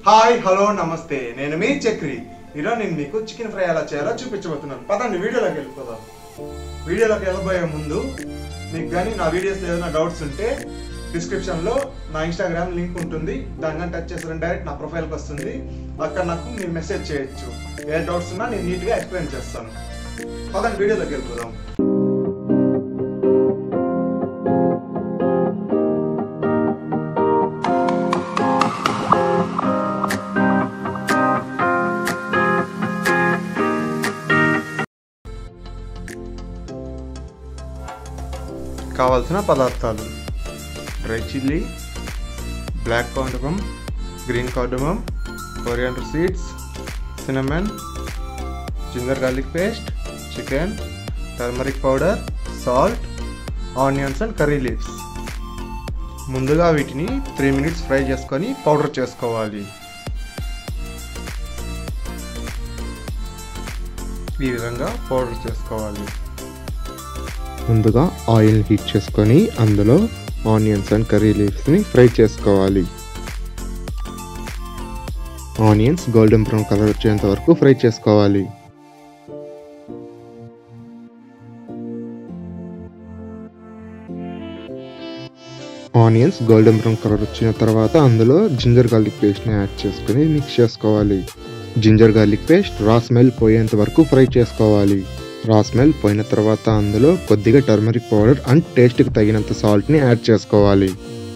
hi hello నమస్తే నేను మీ చక్రి ఈరోజు నేను మీకు చికెన్ ఫ్రై ఎలా చేయాలో చూపించబోతున్నాను పదండి వీడియోలోకి వెళ్ళిపోదాం వీడియోలోకి వెళ్ళబోయే ముందు మీకు కానీ నా వీడియోస్ ఏదైనా డౌట్స్ ఉంటే డిస్క్రిప్షన్లో నా ఇన్స్టాగ్రామ్ లింక్ ఉంటుంది దాని కానీ టచ్ చేసారంటే డైరెక్ట్ నా ప్రొఫైల్కి వస్తుంది అక్కడ నాకు మీరు మెసేజ్ చేయొచ్చు ఏ డౌట్స్ ఉన్నా నేను నీట్గా ఎక్స్ప్లెయిన్ చేస్తాను పదండి వీడియోలోకి వెళ్ళిపోదాం కావాల్సిన పదార్థాలు dry chilli black cardamom green cardamom coriander seeds cinnamon ginger garlic paste chicken turmeric powder salt onions and curry leaves ముందుగా వీటిని త్రీ మినిట్స్ ఫ్రై చేసుకొని పౌడర్ చేసుకోవాలి ఈ విధంగా పౌడర్ చేసుకోవాలి ముందుగా ఆయిల్ హీట్ చేసుకొని అందులో ఆనియన్స్ అండ్ కర్రీ లీవ్స్ని ఫ్రై చేసుకోవాలి ఆనియన్స్ గోల్డెన్ బ్రౌన్ కలర్ వచ్చేంత వరకు ఫ్రై చేసుకోవాలి ఆనియన్స్ గోల్డెన్ బ్రౌన్ కలర్ వచ్చిన తర్వాత అందులో జింజర్ గార్లిక్ పేస్ట్ని యాడ్ చేసుకుని మిక్స్ చేసుకోవాలి ginger garlic paste raw smell పోయేంత వరకు ఫ్రై చేసుకోవాలి రా స్మెల్ పోయిన తర్వాత అందులో కొద్దిగా టర్మరిక్ పౌడర్ అండ్ టేస్ట్కి తగినంత సాల్ట్ని యాడ్ చేసుకోవాలి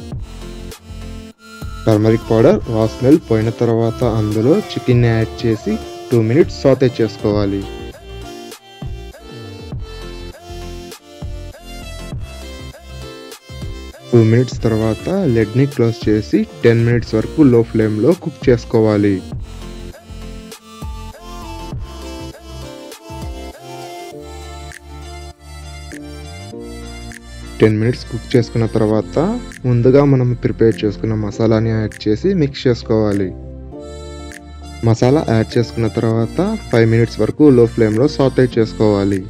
టర్మరిక్ పౌడర్ రా స్మెల్ పోయిన తర్వాత అందులో చికెన్ని యాడ్ చేసి టూ మినిట్స్ సాతే చేసుకోవాలి టూ మినిట్స్ తర్వాత లెడ్ని క్లోజ్ చేసి టెన్ మినిట్స్ వరకు లో ఫ్లేమ్లో కుక్ చేసుకోవాలి టెన్ మినిట్స్ కుక్ చేసుకున్న తర్వాత ముందుగా మనం ప్రిపేర్ చేసుకున్న మసాలాని యాడ్ చేసి మిక్స్ చేసుకోవాలి మసాలా యాడ్ చేసుకున్న తర్వాత ఫైవ్ మినిట్స్ వరకు లో ఫ్లేమ్లో సాతే చేసుకోవాలి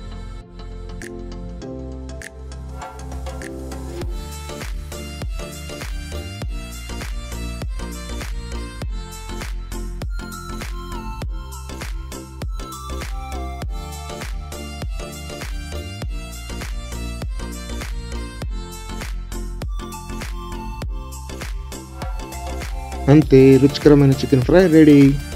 అంతే రుచికరమైన చికెన్ ఫ్రై రెడీ